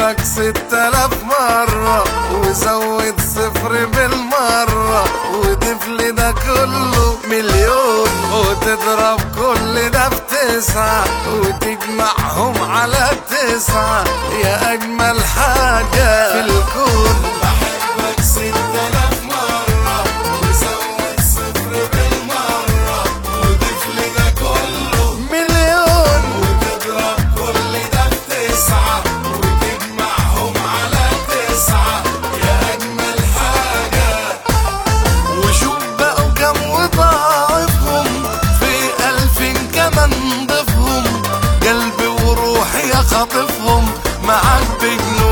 بحبك ستة آلاف مرة وزود صفر بالمرة وضيف لي ده كله مليون وتضرب كل ده في تسعة وتجمعهم على تسعة يا أجمل حاجة في الكون بحبك ستة آلاف مرة وزود صفر بالمرة وضيف لي ده كله مليون وتضرب كل ده في تسعة وتجمعهم على تسعة يا أجمل حاجة وشوف بقوا كم وضاعفهم في ألف كمان ضفهم قلبي وروحي خاطفهم معاك بجنون